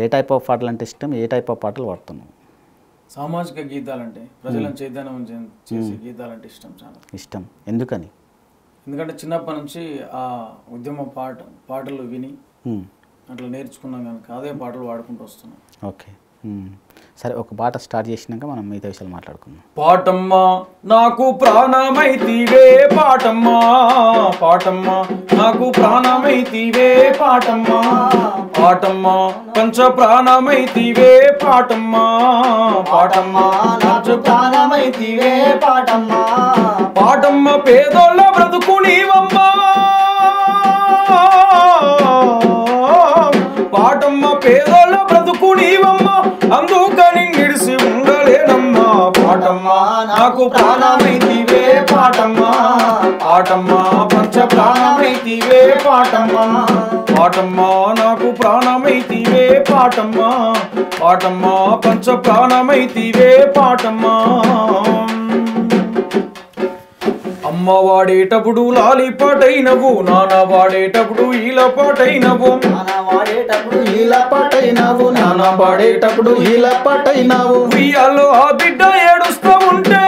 Type of పాటలు అంటే ఇష్టం ఏ టైప్ ఆఫ్ పాటలు పాడుతున్నావు సామాజిక గీతాలంటే ప్రజలను చైతన్యం చే- చేసే గీతాలంటే ఇష్టం చాలా ఇష్టం ఎందుకని ఎందుకంటే చిన్నప్పటి నుంచి ఆ ఉద్యమ పాట పాటలు విని మ్మ్. అట్లా నేర్చుకున్నాం కనుక అదే పాటలు పాడుకుంటూ వస్తున్నాం ఓకే మ్మ్. సరే ఒక పాట స్టార్ట్ చేసినాక మనం మిగతా విషయాలు మాట్లాడుకుందాం పాటమ్మా నాకు ప్రాణమైతివే పాటమ్మా పాటమ్మా నాకు ప్రాణమైతివే పాటమ్మా పాటమ్మా పంచ ప్రాణమైతివే పాటమ్మా పాటమ్మా నాకు ప్రాణమైతివే పాటమ్మా పాటమ్మ పేదోళ్ళ బ్రతుకు నీవమ్మా పాటమ్మ పేదోళ్ళ బ్రతుకు నీవమ్మా అందుకని నిడిసి ఉండలేనమ్మా పాటమ్మా నాకు ప్రాణమైతివే పాటమ్మా పాటమ్మా పంచ ప్రాణమైతివే పాటమ్మా పాటమ్మా నాకు ప్రాణమైతివే పాటమ్మా పాటమ్మా పంచ ప్రాణమైతివే పాటమ్మా అమ్మ వాడేటప్పుడు లాలిపాటైనవు నాన్న వాడేటప్పుడు ఈల పాటైనవు నాన్న వాడేటప్పుడు ఇలా పాటైనావు నాన్న పాడేటప్పుడు ఇలా పాటైనావు ఉయ్యాలో ఆ బిడ్డ ఏడుస్తూ ఉంటే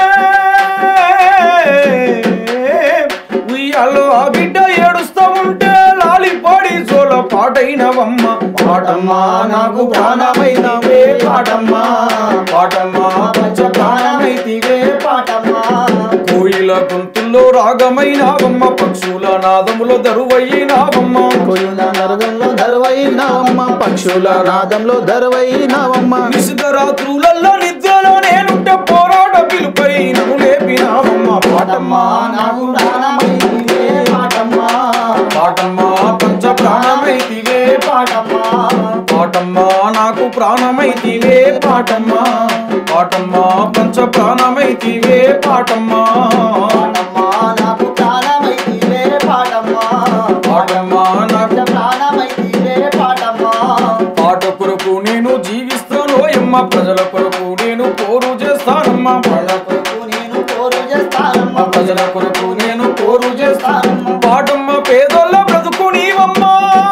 ఉయ్యాలో ఆ బిడ్డ ఏడుస్తూ ఉంటే లాలిపాడి జోల పాటైనవమ్మ పాటమ్మా నాకు ప్రాణమైనవే పాటమ్మా పాటమ్మా పంచ ప్రాణమైతివే పాటమ్మా కోయిల గొంతుల్లో రాగమైనావమ్మ పక్షుల నాదములో దరువైనావమ్మ కొయ్యుల నరగంలో ధరవైనావమ్మ పక్షుల నాదంలో ధరవైనావమ్మ నిశిత రాత్రులల్లో నిద్రలో నేనుంటే పోరాట పిలుపై నన్ను లేపినావమ్మ పాటమ్మా నాకు ప్రాణమైతివే పాటమ్మా పాటమ్మా పంచ ప్రాణమైతివే పాటమ్మా పాటమ్మా నాకు ప్రాణమైతివే పాటమ్మా పాటమ్మా పంచ ప్రాణమైతివే పాటమ్మా పాటమ్మా నాకు ప్రాణమైతివే పాటమ్మా పాటమ్మా నాకు ప్రాణమైతివే పాటమ్మా పాట కొరకు నేను జీవిస్తాను ఎమ్మ ప్రజల కొరకు నేను పోరు చేస్తానమ్మా ప్రజల కొరకు నేను కోరు చేస్తానమ్మా ప్రజల కొరకు నేను పోరు చేస్తాను పాటమ్మ పేదోళ్ళ బ్రతుకు నీవమ్మా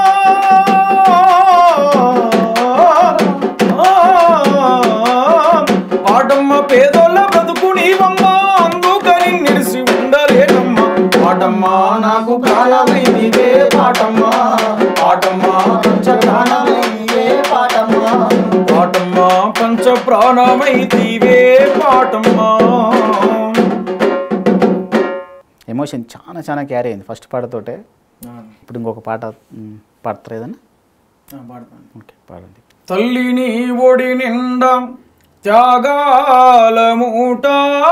పాటమ్మ పేదోళ్ళ బ్రతుకు నీవమ్మా అందుకని నిలిసి ఉండలేనమ్మా పాటమ్మా నాకు ప్రాణమైనవే పాటమ్మా పాటమ్మా పంచ ప్రాణమైనవే పాటమ్మా పాటమ్మా పంచ ప్రాణమైతివే పాటమ్మా ఎమోషన్ చాలా చాలా క్యారీ అయింది ఫస్ట్ పాటతోటే ఇప్పుడు ఇంకొక పాట మ్, పాడతారు ఏదన్నా పాడతాను ఓకే పాడండి తల్లిని ఒడి నిండా త్యాగాల మూట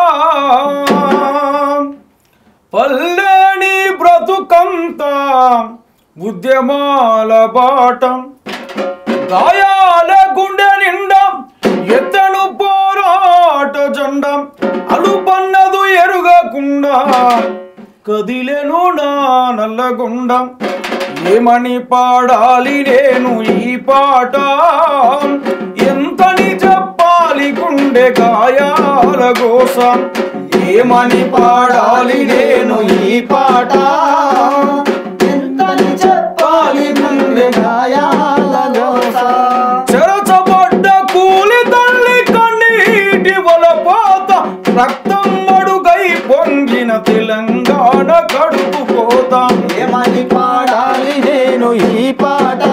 పల్లెని బ్రతుకంతా ఉద్యమాల బాట గాయాల గుండె నిండా ఎత్తను పోరాట జెండా అలుపన్నదు ఎరుగకుండా కదిలెను నా నల్లగుండ ఏమని పాడాలి నేను ఈ పాట ఎంతని చెప్పాలి గుండె గాయాల గోస ఏమని పాడాలి నేను ఈ పాట ఎంతని చెప్పాలి గుండె గాయాల గోస చెరచబడ్డ కూలి తల్లి కన్నీటి వలపోత రక్తం మడుగై పొంగిన తెలంగాణ కడుపు పోత ఏమని పాడాలి నేను ఈ పాట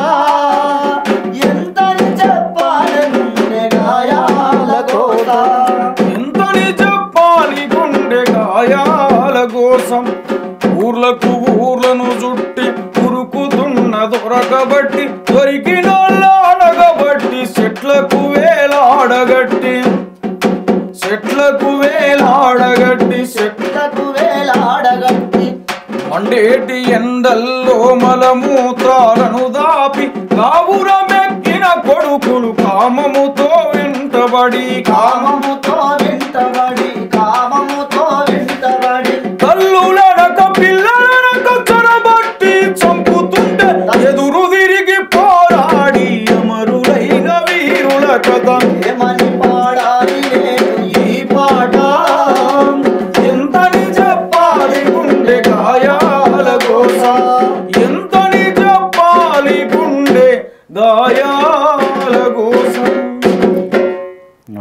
ఎంతని చెప్పాలి గుండె గాయాల కోట ఎంతని చెప్పాలి గుండె గాయాల కోసం ఊర్లకు ఊర్లను చుట్టి ఉరుకుతున్న దొరకబట్టి దొరికిన అడగబట్టి చెట్లకు వేలాడగట్టి చెట్లకు వేలాడగట్టి చెట్ల చెట్లకు వేలాడగట్టి మండేటి ఎండల్లో మలమూత్రాలను దాపి కావురమెక్కిన కొడుకులు కామముతో వెంటబడి కామ కామముతో వెంటబడి కామముతో వెంటబడి తల్లులనక పిల్లలనక చొరబట్టి చంపుతుంటే ఎదురు తిరిగి పోరాడి అమరులైన వీరుల కథ ఏమని పాడాలి నేను ఈ పాట ఎంతని చెప్పాలి గుండె గాయాల గోస ఎంతని చెప్పాలి గుండె గాయాల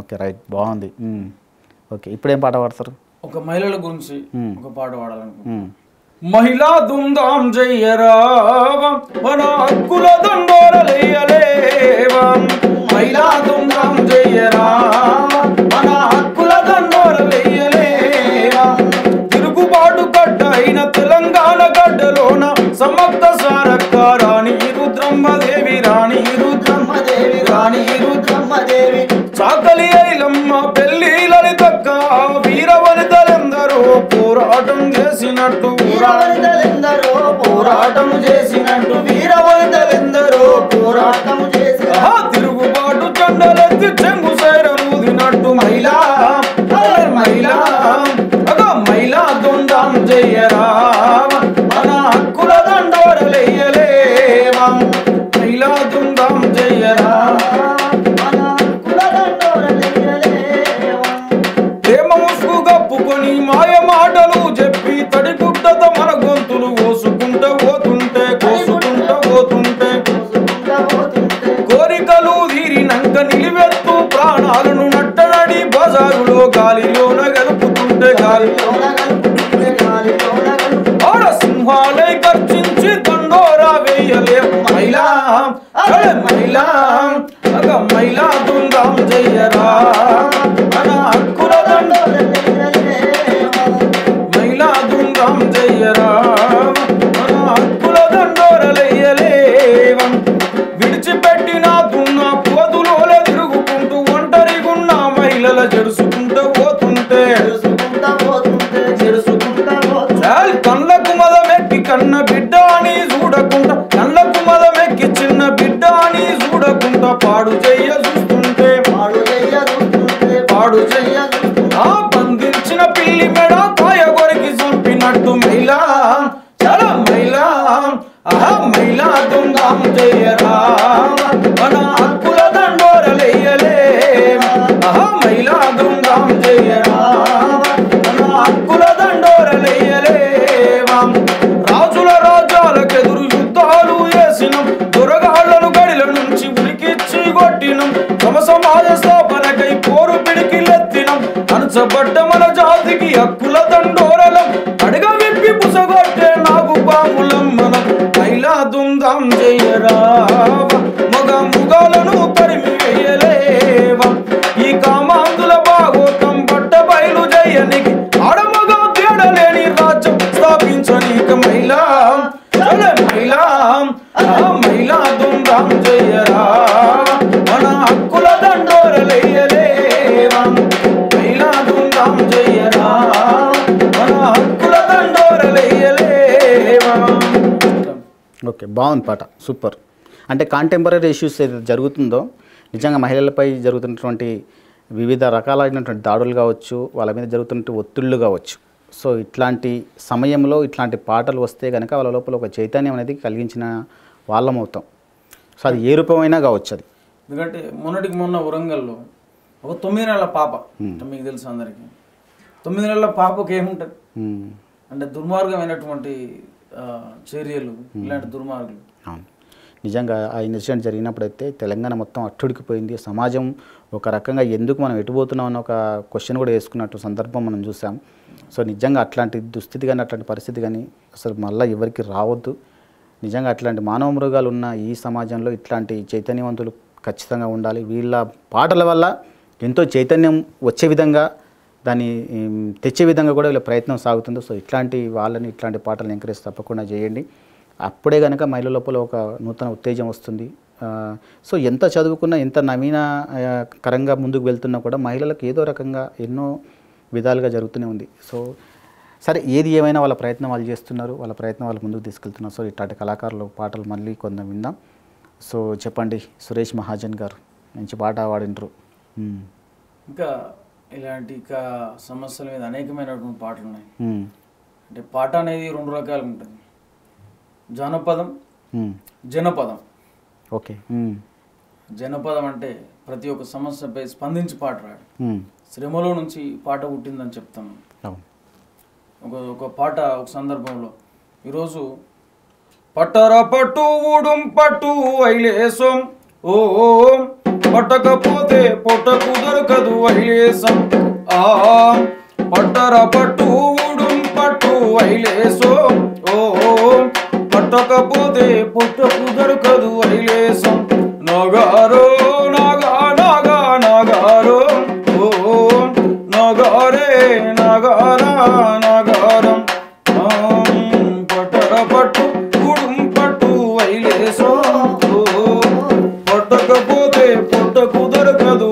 ఓకే రైట్ బాగుంది మ్మ్. ఓకే ఇప్పుడేం పాట పాడతారు ఒక మహిళల గురించి మ్మ్. ఒక పాట పాడాలనుకుంటున్నాను మ్మ్. మహిళా దుందాం జయ్యరావా మన హక్కుల దండోరలేయలేవా మహిళా దుందాం జయ్యరావా మన హక్కుల దండోరలేయలేవా తిరుగుబాటు గడ్డ అయిన తెలంగాణ గడ్డలోన సమర్థ సారక్క రాణి రుద్రమ్మదేవి రాణి రుద్రమ్మదేవి రాణి రుద్రమ్మదేవి చాకలి ఐలమ్మ పెళ్లి లలితక్క వీరవనితలెందరో పోరాటం చేసినట్టు వీరవనితలెందరో పోరాటం చేసినట్టు వీరవనితలెందరో పోరాటం చేసిన ఆ తిరుగుబాటు చెండలెత్తి చెంగు సేరూదినట్టు మహిళా అరే మహిళా అగ మహిళా దుందాం జయరా మన హక్కుల దండోరలేయలేవా మహిళా దుందాం జయరా మన కులదండోరలేయలేవా. ప్రేమ ముసుగు కప్పుకొని మాయ మాటలు చెప్పి తడి గుడ్డతో మన గొంతులు కోసుకుంట పోతుంటే కోసుకుంట పోతుంటే చూసుకుంటా పోతుంటే కోరికలు తీరినంక నిలివెత్తు ప్రాణాలను నట్టనడి బజారులో గాలిలోన గలుపుతుంటే గాలి లోన కలుపుతుంటే గాలిలోన కలుపుతుంటే ఆడ సింహాలై గర్జించి దండోరా వేయలే మహిళా అరే మహిళా అగ మహిళా దుందాం జయ్యరా మన హక్కుల దండ దండోరలేయలేవా. మహిళా దుందాం జయ్యరా మన హక్కుల దండోరలయ్యలేవం విడిచిపెట్టిన దున్న పోదులోలే తిరుగుకుంటూ ఒంటరిగున్న మహిళల జడుసుకుంటూ పోతుంటే చూసుకుంటా పోతుంటే చెరుసుకుంటా పోతుంటే చాల్ కళ్ళకు మదమెక్కి కన్న బిడ్డ అని చూడకుండా కళ్ళకు మదమెక్కి చిన్న బిడ్డ అని చూడకుండా పాడు చెయ్య చూస్తుంటే పాడు చెయ్య చూస్తుంటే పాడు చెయ్య ఆ బంధించిన పిల్లి మెడ కాయ కొరికి చంపినట్టు మహిళా చాలా మహిళా ఆహా మహిళా దుందాం జయరా మన హక్కుల దండోరలేయలేవా ఆహా మహిళా దుందాం జయరా మన హక్కుల దండోరలేయలేవా రాజుల రాజ్యాలకెదురు యుద్ధాలు వేసినం దొరగాళ్లను గడిల నుంచి ఉరికిచ్చి కొట్టినం తమ సమాజ స్థాపనకై పోరు పిడికిలెత్తినం అణచబడ్డ మన జాతికి హక్కుల దండోరలం అడగ విప్పి పుసగొట్టే నాగు పాములం మనం మహిళా దుందాం జయరావ మగ ముగాలను తరిమి వేయలేవా ఈ కామాంతుల బాగోతం బట్ట బయలు జయనికి ఆడమగ తేడలేని రాజ్యం స్థాపించనీక మహిళా చలే మహిళా ఆ మహిళా దుందాం జయరా మన హక్కుల దండోరలేయలేవా మహిళా దుందాం జయరా మన హక్కుల దండోరలేయలేవా ఓకే బాగుంది పాట సూపర్ అంటే కాంటెంపరీ ఇష్యూస్ ఏదైతే జరుగుతుందో నిజంగా మహిళలపై జరుగుతున్నటువంటి వివిధ రకాలైనటువంటి దాడులు కావచ్చు వాళ్ళ మీద జరుగుతున్నటువంటి ఒత్తిళ్ళు కావచ్చు సో ఇట్లాంటి సమయంలో ఇట్లాంటి పాటలు వస్తే కనుక వాళ్ళ లోపల ఒక చైతన్యం అనేది కలిగించిన వాళ్ళం అవుతాం సో అది ఏ రూపమైనా కావచ్చు అది ఎందుకంటే మొన్నటికి మొన్న వరంగల్లో ఒక తొమ్మిది నెలల పాప మీకు తెలుసు అందరికీ తొమ్మిది నెలల పాపకు ఏముంటుంది ఉమ్, అంటే దుర్మార్గమైనటువంటి ఆ, చర్యలు ఇలాంటి దుర్మార్గులు అవును నిజంగా ఆ ఇన్సిడెంట్ జరిగినప్పుడైతే తెలంగాణ మొత్తం అట్టుడికిపోయింది సమాజం ఒక రకంగా ఎందుకు మనం ఎటుపోతున్నాం అన్న ఒక క్వశ్చన్ కూడా వేసుకున్నట్టు సందర్భం మనం చూసాం సో నిజంగా అట్లాంటి దుస్థితి కానీ అట్లాంటి పరిస్థితి కానీ అసలు మళ్ళీ ఎవరికి రావద్దు నిజంగా అట్లాంటి మానవ మృగాలు ఉన్న ఈ సమాజంలో ఇట్లాంటి చైతన్యవంతులు ఖచ్చితంగా ఉండాలి వీళ్ళ పాటల వల్ల ఎంతో చైతన్యం వచ్చే విధంగా దాన్ని ఉమ్, తెచ్చే విధంగా కూడా వీళ్ళ ప్రయత్నం సాగుతుంది సో ఇట్లాంటి వాళ్ళని ఇట్లాంటి పాటలను ఎంకరేజ్ తప్పకుండా చేయండి అప్పుడే కనుక మహిళల లోపల ఒక నూతన ఉత్తేజం వస్తుంది ఆ, సో ఎంత చదువుకున్నా ఎంత నవీన ఆ, కరంగా ముందుకు వెళ్తున్నా కూడా మహిళలకు ఏదో రకంగా ఎన్నో విధాలుగా జరుగుతూనే ఉంది సో సరే ఏది ఏమైనా వాళ్ళ ప్రయత్నం వాళ్ళు చేస్తున్నారు వాళ్ళ ప్రయత్నం వాళ్ళు ముందుకు తీసుకెళ్తున్నారు సో ఇట్లాంటి కళాకారులు పాటలు మళ్ళీ కొంత విందాం సో చెప్పండి సురేష్ మహాజన్ గారు మంచి పాట పాడినరు ఉమ్, ఇంకా ఇలాంటి ఇంకా సమస్యల మీద అనేకమైనటువంటి పాటలు ఉన్నాయి ఉమ్, అంటే పాట అనేది రెండు రకాలు ఉంటుంది జానపదం ఉమ్, జనపదం ఓకే ఉమ్, జనపదం అంటే ప్రతి ఒక్క సమస్యపై స్పందించి పాట రాయడం ఉమ్, శ్రమలో నుంచి పాట పుట్టిందని చెప్తాను అవును ఒక ఒక పాట ఒక సందర్భంలో ఈరోజు పట్టర పట్టు ఊడుం పట్టు ఐలేసం ఓ పట్టకపోతే పొట్టకు దొరకదు వైలేసం ఆ పట్టర పట్టు ఊడుం పట్టు వైలేసో ఓ పట్టకపోతే పుట్టకు దొరకదు వైలేసం నగారో నాగా నాగా నగారో ఓ నగారే నగారా నగారం పట్టర పట్టు ఊడుం పట్టు వైలేసో ఓ పట్టకపోతే పుట్టకు దొరకదు